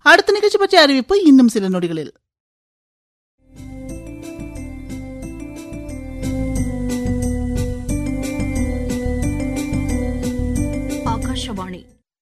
அடுத்த நிகழ்ச்சி பற்றிய அறிவிப்பு இன்னும் சில நொடிகளில் ಆಕಾಶವಾಣಿ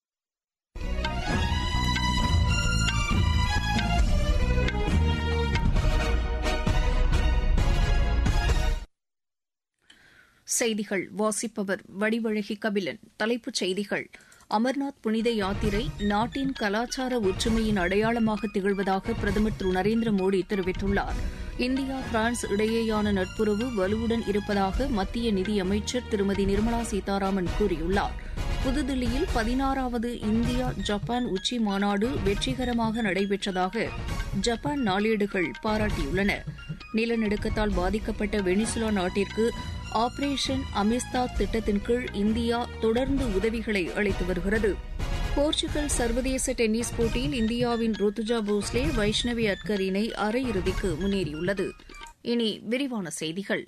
செய்திகள் வாசிப்பவர் வடிவழகி கபிலன் தலைப்புச் செய்திகள் அமர்நாத் புனித யாத்திரை நாட்டின் கலாச்சார ஒற்றுமையின் அடையாளமாக திகழ்வதாக பிரதமர் திரு நரேந்திர மோடி தெரிவித்துள்ளார் இந்தியா பிரான்ஸ் இடையேயான நட்புறவு வலுவுடன் இருப்பதாக மத்திய நிதியமைச்சர் திருமதி நிர்மலா சீதாராமன் கூறியுள்ளார் புதுதில்லியில் பதினாறாவது இந்தியா ஜப்பான் உச்சி மாநாடு வெற்றிகரமாக நடைபெற்றதாக ஜப்பான் நாளேடுகள் பாராட்டியுள்ளன நிலநடுக்கத்தால் பாதிக்கப்பட்ட வெனிசுலா நாட்டிற்கு ஆபரேஷன் அமிஸ்தாத் திட்டத்தின் கீழ் இந்தியா தொடர்ந்து உதவிகளை அளித்து வருகிறது போர்ச்சுகல் சர்வதேச டென்னிஸ் போட்டியில் இந்தியாவின் ருத்துஜா போஸ்லே வைஷ்ணவி அட்கர் இணை அரையிறுதிக்கு முன்னேறியுள்ளது இனி விரிவான செய்திகள்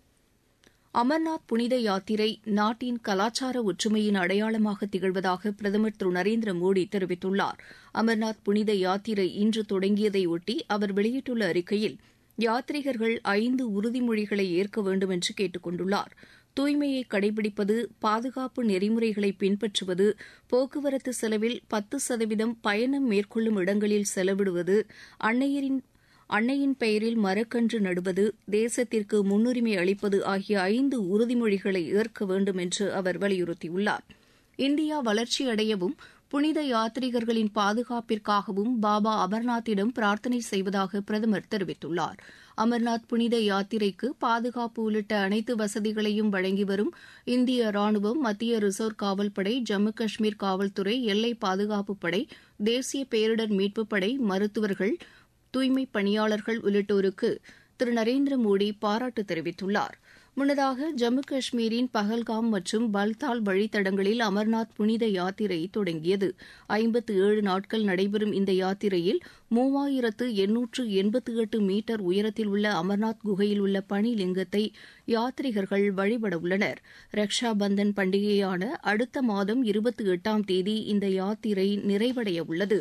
அமர்நாத் புனித யாத்திரை நாட்டின் கலாச்சார ஒற்றுமையின் அடையாளமாக திகழ்வதாக பிரதமர் திரு நரேந்திர மோடி தெரிவித்துள்ளார் அமர்நாத் புனித யாத்திரை இன்று தொடங்கியதையொட்டி அவர் வெளியிட்டுள்ள அறிக்கையில் யாத்ரீகர்கள் ஐந்து உறுதிமொழிகளை ஏற்க வேண்டும் என்று கேட்டுக் கொண்டுள்ளார் தூய்மையை கடைபிடிப்பது பாதுகாப்பு நெறிமுறைகளை பின்பற்றுவது போக்குவரத்து செலவில் பத்து சதவீதம் பயணம் மேற்கொள்ளும் இடங்களில் செலவிடுவது அன்னையரின் அன்னையின் பெயரில் மரக்கன்று நடுவது தேசத்திற்கு முன்னுரிமை அளிப்பது ஆகிய ஐந்து உறுதிமொழிகளை ஏற்க வேண்டும் என்று அவர் வலியுறுத்தியுள்ளார் இந்தியா வளர்ச்சியடையவும் புனித யாத்ரீகர்களின் பாதுகாப்பிற்காகவும் பாபா அமர்நாத்திடம் பிரார்த்தனை செய்வதாக பிரதமர் தெரிவித்துள்ளார் அமர்நாத் புனித யாத்திரைக்கு பாதுகாப்பு உள்ளிட்ட அனைத்து வசதிகளையும் வழங்கி வரும் இந்திய ராணுவம் மத்திய ரிசர்வ் காவல்படை ஜம்மு காஷ்மீர் காவல்துறை எல்லை பாதுகாப்புப் படை தேசிய பேரிடர் மீட்புப் படை மருத்துவர்கள் தூய்மைப் பணியாளர்கள் உள்ளிட்டோருக்கு திரு நரேந்திர மோடி பாராட்டு தெரிவித்துள்ளார் முன்னதாக ஜம்மு காஷ்மீரின் பஹல்காம் மற்றும் பல்தால் வழித்தடங்களில் அமர்நாத் புனித யாத்திரை தொடங்கியது ஐம்பத்து ஏழு நாட்கள் நடைபெறும் இந்த யாத்திரையில் மூவாயிரத்து எண்ணூற்று எண்பத்து எட்டு மீட்டர் உயரத்தில் உள்ள அமர்நாத் குகையில் உள்ள பனிலிங்கத்தை யாத்ரிகர்கள் வழிபட உள்ளனர் ரக்ஷா பந்தன் பண்டிகையான அடுத்த மாதம் இருபத்தி எட்டாம் தேதி இந்த யாத்திரை நிறைவடைய உள்ளது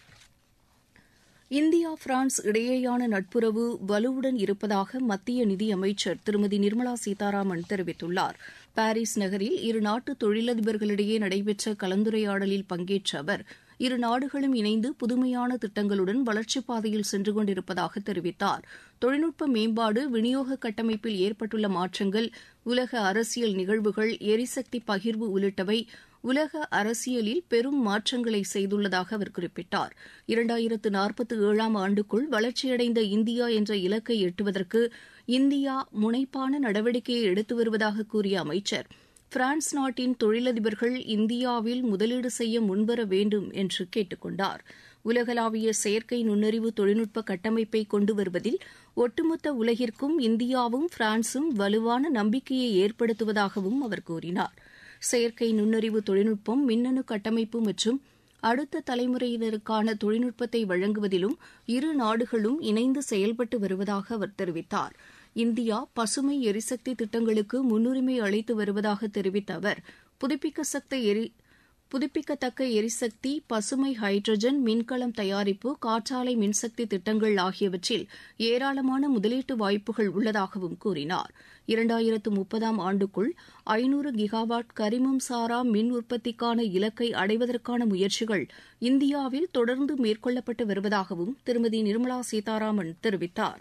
இந்தியா பிரான்ஸ் இடையேயான நட்புறவு வலுவுடன் இருப்பதாக மத்திய நிதியமைச்சர் திருமதி நிர்மலா சீதாராமன் தெரிவித்துள்ளார் பாரிஸ் நகரில் இரு நாட்டு தொழிலதிபர்களிடையே நடைபெற்ற கலந்துரையாடலில் பங்கேற்ற அவர் இரு நாடுகளும் இணைந்து புதுமையான திட்டங்களுடன் வளர்ச்சிப் பாதையில் சென்று கொண்டிருப்பதாக தெரிவித்தார் தொழில்நுட்ப மேம்பாடு விநியோக கட்டமைப்பில் ஏற்பட்டுள்ள மாற்றங்கள் உலக அரசியல் நிகழ்வுகள் எரிசக்தி பகிர்வு உள்ளிட்டவை உலக அரசியலில் பெரும் மாற்றங்களை செய்துள்ளதாக அவர் குறிப்பிட்டார் இரண்டாயிரத்து நாற்பத்தி ஏழாம் ஆண்டுக்குள் வளர்ச்சியடைந்த இந்தியா என்ற இலக்கை எட்டுவதற்கு இந்தியா முனைப்பான நடவடிக்கையை எடுத்து வருவதாக கூறிய அமைச்சர் பிரான்ஸ் நாட்டின் தொழிலதிபர்கள் இந்தியாவில் முதலீடு செய்ய முன்வர வேண்டும் என்று கேட்டுக் கொண்டார் உலகளாவிய செயற்கை நுண்ணறிவு தொழில்நுட்ப கட்டமைப்பை கொண்டு வருவதில் ஒட்டுமொத்த உலகிற்கும் இந்தியாவும் பிரான்சும் வலுவான நம்பிக்கையை ஏற்படுத்துவதாகவும் அவர் கூறினார் செயற்கை நுண்ணறிவு தொழில்நுட்பம் மின்னணு கட்டமைப்பு மற்றும் அடுத்த தலைமுறையினருக்கான தொழில்நுட்பத்தை வழங்குவதிலும் இரு நாடுகளும் இணைந்து செயல்பட்டு வருவதாக அவர் தெரிவித்தார் இந்தியா பசுமை எரிசக்தி திட்டங்களுக்கு முன்னுரிமை அளித்து வருவதாக தெரிவித்த அவர் புதுப்பிக்கத்தக்க எரி புதுப்பிக்கத்தக்க எரிசக்தி பசுமை ஹைட்ரஜன் மின்கலம் தயாரிப்பு காற்றாலை மின்சக்தி திட்டங்கள் ஆகியவற்றில் ஏராளமான முதலீட்டு வாய்ப்புகள் உள்ளதாகவும் கூறினார் இரண்டாயிரத்து முப்பதாம் ஆண்டுக்குள் ஐநூறு கிகாவாட் கரிமம் சாரா மின் உற்பத்திக்கான இலக்கை அடைவதற்கான முயற்சிகள் இந்தியாவில் தொடர்ந்து மேற்கொள்ளப்பட்டு வருவதாகவும் திருமதி நிர்மலா சீதாராமன் தெரிவித்தார்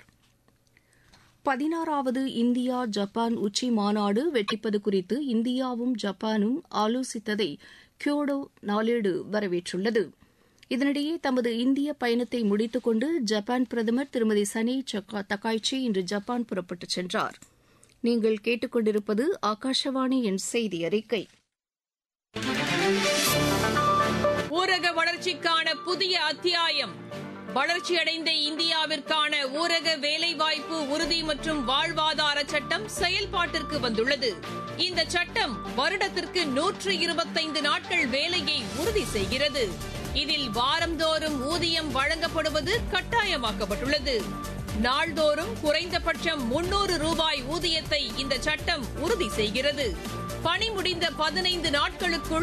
பதினாறாவது இந்தியா ஜப்பான் உச்சி மாநாடு வெட்டிப்பது குறித்து இந்தியாவும் ஜப்பானும் ஆலோசித்ததை கியோடோ நாளேடு வரவேற்றுள்ளது இதனிடையே தமது இந்திய பயணத்தை முடித்துக் கொண்டு ஜப்பான் பிரதமர் திருமதி சனி தக்காய்ச்சி இன்று ஜப்பான் புறப்பட்டுச் சென்றார் நீங்கள் கேட்டுக்கொண்டிருப்பது ஆகாஷவாணி என் செய்தி அறிக்கை ஊரக வளர்ச்சிக்கான புதிய அத்தியாயம் வளர்ச்சியடைந்த இந்தியாவிற்கான ஊரக வேலைவாய்ப்பு உறுதி மற்றும் வாழ்வாதார சட்டம் செயல்பாட்டிற்கு வந்துள்ளது இந்த சட்டம் வருடத்திற்கு நூற்று இருபத்தைந்து நாட்கள் வேலையை உறுதி செய்கிறது இதில் வாரந்தோறும் ஊதியம் வழங்கப்படுவது கட்டாயமாக்கப்பட்டுள்ளது நாள்தோறும் குறைந்தபட்சம் முன்னூறு ரூபாய் ஊதியத்தை இந்த சட்டம் உறுதி செய்கிறது பணி முடிந்த பதினைந்து நாட்களுக்குள்